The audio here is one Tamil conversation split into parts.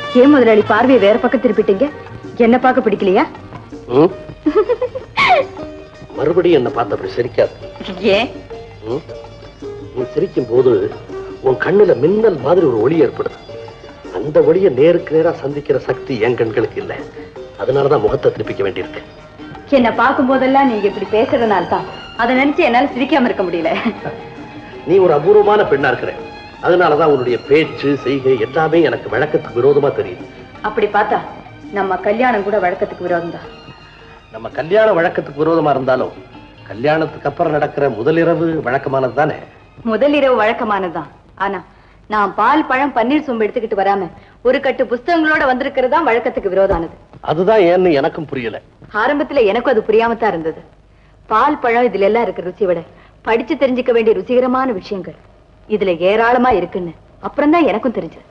ஏன் முதலாளி பார்வையை வேற பக்கம் திருப்பிட்டீங்க என்ன பார்க்க பிடிக்கலையா ம்? மறுபடியும் என்ன பார்த்து அப்படி சிரிக்காது ஏன் ம்? நீ சிரிக்கும் போது உன் கண்ணுல மின்னல் மாதிரி ஒரு ஒளி ஏற்படுது அந்த ஒளியை நேருக்கு நேரா சந்திக்கிற சக்தி என் கண்களுக்கு இல்லை அதனாலதான் முகத்தை திருப்பிக்க வேண்டியிருக்கு என்ன பார்க்கும் போதெல்லாம் நீங்க இப்படி பேசுறதுனால தான் அதை நினைச்சு என்னால சிரிக்காம இருக்க முடியல நீ ஒரு அபூர்வமான பெண்ணா இருக்கிற அதனாலதான் உன்னுடைய பேச்சு செய்கை எல்லாமே எனக்கு வழக்கத்துக்கு விரோதமா தெரியுது அப்படி பார்த்தா நம்ம கல்யாணம் கூட வழக்கத்துக்கு விரோதம் தான் நம்ம கல்யாண வழக்கத்துக்கு விரோதமா இருந்தாலும் கல்யாணத்துக்கு அப்புறம் நடக்கிற முதலிரவு வழக்கமானது தானே முதல் இரவு வழக்கமானதுதான் ஆனா நான் பால் பழம் பன்னீர் சொம்பு எடுத்துக்கிட்டு வராம ஒரு கட்டு புஸ்தகங்களோட வந்திருக்கிறது தான் வழக்கத்துக்கு விரோதானது அதுதான் ஏன்னு எனக்கும் புரியல ஆரம்பத்துல எனக்கும் அது புரியாம தான் இருந்தது பால் பழம் இதுல எல்லாம் இருக்கிற ருசி விட படிச்சு தெரிஞ்சுக்க வேண்டிய ருசிகரமான விஷயங்கள் இதுல ஏராளமா இருக்குன்னு அப்புறம் தான் எனக்கும் தெரிஞ்சது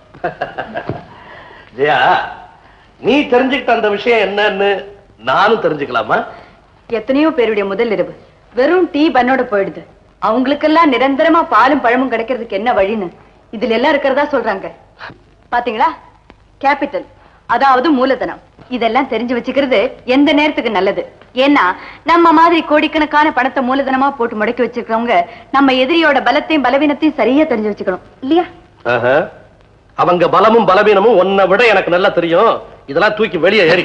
ஜெயா நீ தெரிஞ்சுக்கிட்ட அந்த விஷயம் என்னன்னு நானும் தெரிஞ்சுக்கலாமா எத்தனையோ பேருடைய முதல் இரவு வெறும் டீ பண்ணோட போயிடுது அவங்களுக்கெல்லாம் நிரந்தரமா பாலும் பழமும் கிடைக்கிறதுக்கு என்ன வழின்னு இதுல எல்லாம் இருக்கிறதா சொல்றாங்க பாத்தீங்களா கேபிட்டல் அதாவது மூலதனம் இதெல்லாம் தெரிஞ்சு வச்சுக்கிறது எந்த நேரத்துக்கு நல்லது ஏன்னா நம்ம மாதிரி கோடிக்கணக்கான பணத்தை மூலதனமா போட்டு முடக்கி வச்சிருக்கிறவங்க நம்ம எதிரியோட பலத்தையும் பலவீனத்தையும் சரியா தெரிஞ்சு வச்சுக்கணும் இல்லையா ஆஹா. அவங்க பலமும் பலவீனமும் உன்னை விட எனக்கு நல்லா தெரியும் இதெல்லாம் தூக்கி வெளியே ஏறி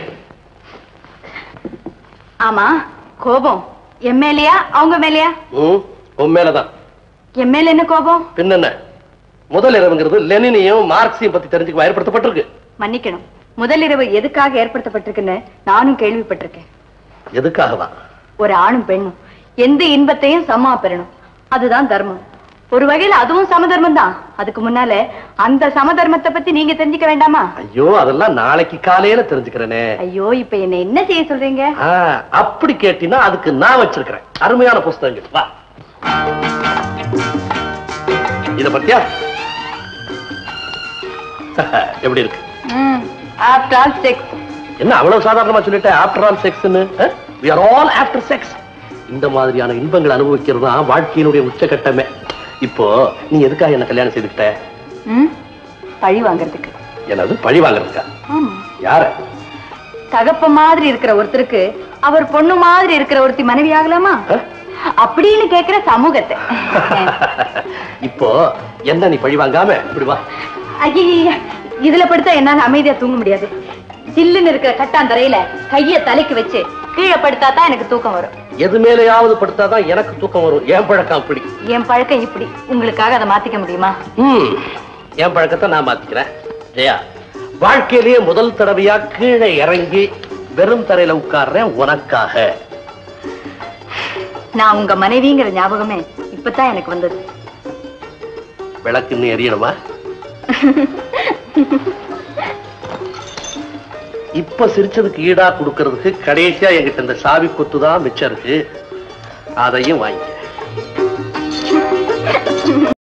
ஆமா கோபம் என் மேலயா அவங்க மேலயா ம், உன் மேலதான் என் மேல என்ன கோபம் பின்ன என்ன முதல் இரவுங்கிறது லெனினையும் மார்க்ஸையும் பத்தி தெரிஞ்சுக்க ஏற்படுத்தப்பட்டிருக்கு மன்னிக்கணும் முதலிரவு எதுக்காக ஏற்படுத்தப்பட்டிருக்குன்னு நானும் கேள்விப்பட்டிருக்கேன் எதுக்காகவா ஒரு ஆணும் பெண்ணும் எந்த இன்பத்தையும் சமமா பெறணும் அதுதான் தர்மம் ஒரு வகையில அதுவும் சமதர்மம் தான் அதுக்கு முன்னால அந்த சமதர்மத்தை பத்தி நீங்க தெரிஞ்சுக்க வேண்டாமா ஐயோ அதெல்லாம் நாளைக்கு காலையில தெரிஞ்சுக்கிறேனே ஐயோ இப்ப என்ன என்ன செய்ய சொல்றீங்க ஆ, அப்படி கேட்டினா அதுக்கு நான் வச்சிருக்கிறேன் அருமையான புஸ்தகங்கள் வா இத பத்தியா எப்படி இருக்கு ஆஃப்டர் ஆல் செக்ஸ் என்ன அவ்வளவு சாதாரணமா சொல்லிட்டேன் ஆஃப்டர் ஆல் செக்ஸ்னு we are all after sex இந்த மாதிரியான இன்பங்களை அனுபவிக்கிறது தான் வாழ்க்கையினுடைய உச்சகட்டமே இப்போ நீ எதுக்காக என்ன கல்யாணம் செய்துக்கிட்ட பழி வாங்குறதுக்கு எனது பழி வாங்குறதுக்கா ஆமா யார தகப்ப மாதிரி இருக்கிற ஒருத்தருக்கு அவர் பொண்ணு மாதிரி இருக்கிற ஒருத்தி மனைவி ஆகலாமா அஹ்? அப்படின்னு கேக்குற சமூகத்தை இப்போ என்ன நீ பழி வாங்காம இப்படி வா ஐய இதுல படுத்தா என்னால அமைதியா தூங்க முடியாது சில்லுன்னு இருக்கிற கட்டாந்தரையில கைய தலைக்கு வச்சு கீழே படுத்தா தான் எனக்கு தூக்கம் வரும் எது மேலேயாவது படுத்தாதான் எனக்கு தூக்கம் வரும் என் பழக்கம் அப்படி என் பழக்கம் இப்படி உங்களுக்காக அதை மாத்திக்க முடியுமா ம் என் பழக்கத்தை நான் மாத்திக்கிறேன் ஜெயா வாழ்க்கையிலேயே முதல் தடவையா கீழே இறங்கி வெறும் தரையில உட்கார்றேன் உனக்காக நான் உங்க மனைவிங்கிற ஞாபகமே இப்பதான் எனக்கு வந்தது விளக்கு இன்னும் எரியணுமா இப்ப சிரிச்சதுக்கு ஈடா கொடுக்கறதுக்கு கடைசியா என்கிட்ட இந்த சாவி கொத்து தான் மிச்சம் இருக்கு அதையும் வாங்கி